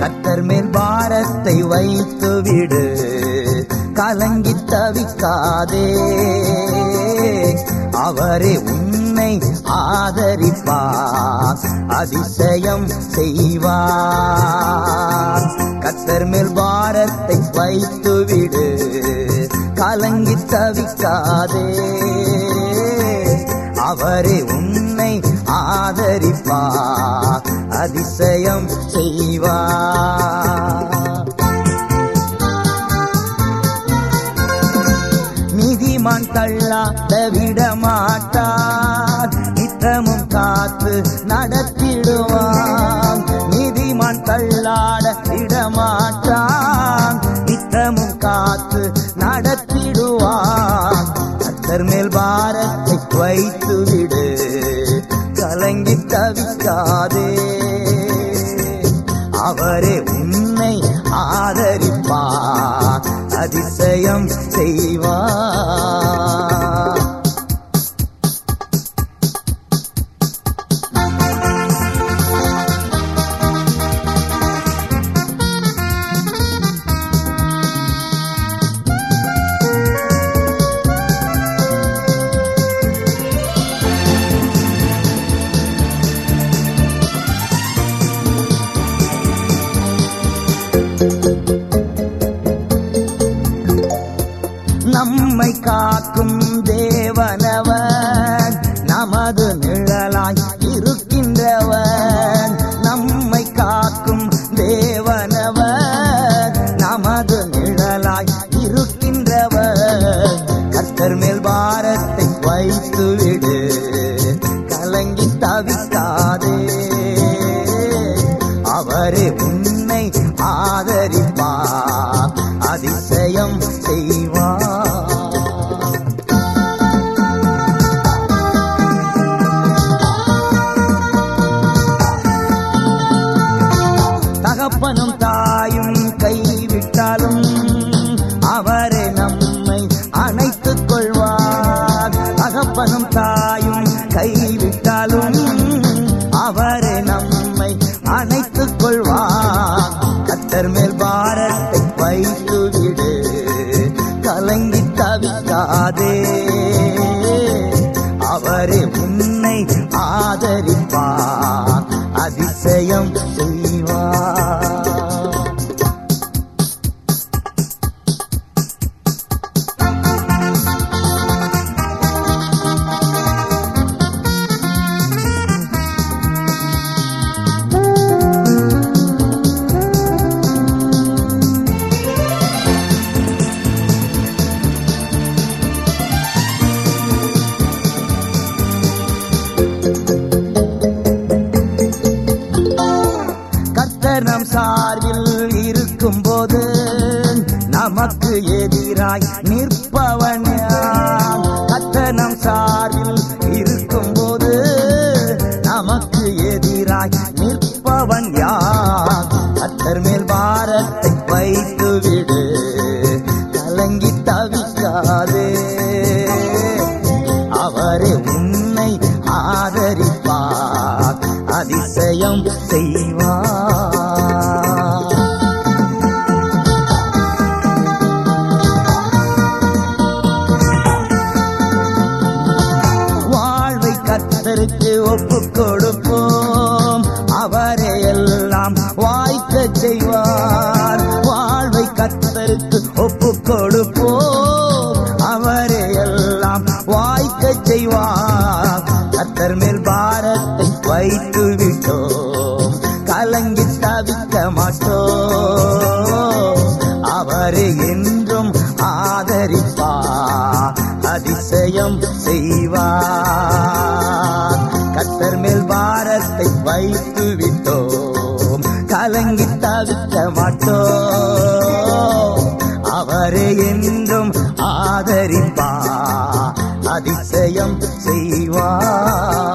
கத்தர் மேல் பாரத்தை வைத்து விடு கலங்கி தவிக்காதே அவரே உன்னை ஆதரிப்பார் அதிசயம் செய்வார் கத்தர் மேல் பாரத்தை வைத்து விடு கலங்கி தவிக்காதே அவரே உன்னை ஆதரிப்பார் அதிசயம் செய்வார் நீதிமான் தள்ளாத விட மாட்டார் நித்தமும் காத்து நடத்திடுவான் நீதிமான் தள்ளாட விட மாட்டான் நித்தமும் காத்து நடத்திடுவான் கத்தர் மேல் பாரத்தை வைத்து விடு கலங்கி தவிக்காதே அவரே உன்னை ஆதரிப்பார் அதிசயம் செய்வார் நம்மை காக்கும் தேவனவன் நமது நிழலாய் இருக்கின்றவன் நம்மை காக்கும் தேவனவன் நமது நிழலாய் இருக்கின்றவன் கத்தர் மேல் பாரத்தை வைத்து விடு கலங்கி தவிக்காதே அவரே உன்னை ஆதரிப்பார் அதிசயம் செய்வார் தகப்பனும் தாயும் கைவிட்டாலும் அவரே நம்மை அணைத்துக் கொள்வார் தகப்பனும் தாயும் கைவிட்டாலும் அவரே நம்மை அணைத்துக் கொள்வார் கத்தர் மேல் பாரத்தை வைத்து விடு கலங்கி தவிக்காதே அவரே உன்னை ஆதரிப்பார் அதிசயம் செய்வார் கர்த்தர் நம் சார்பில் இருக்கும்போது நமக்கு எதிராய் நிற்பவன் யார்? கர்த்தர் நம் சார்பில் இருக்கும்போது நமக்கு எதிராய் நிற்பவன் யார் கர்த்தர் மேல் பாரத்தை வைத்து விடு கலங்கி தவிக்காதே அவரே உன்னை ஆதரிப்பார் அதிசயம் செய்வார் வாழ்வை கத்தருக்கு ஒப்பு கொடுப்போம் அவரே எல்லாம் வாய்க்க செய்வார் வாழ்வை கத்தருக்கு ஒப்பு கொடுப்போம் அவரே எல்லாம் வாய்க்க செய்வார் கத்தர் மேல் பாரத்தை வைத்து விட்டோம் கலங்கி தவிக்க மாட்டோம் அவரே என்றும் ஆதரிப்பார் அதிசயம் செய்வார் கத்தர் மேல் பாரத்தை வைத்து விட்டோம் கலங்கி தவிக்க மாட்டோம் அவரே என்றும் ஆதரிப்பார் அதிசயம் செய்வார்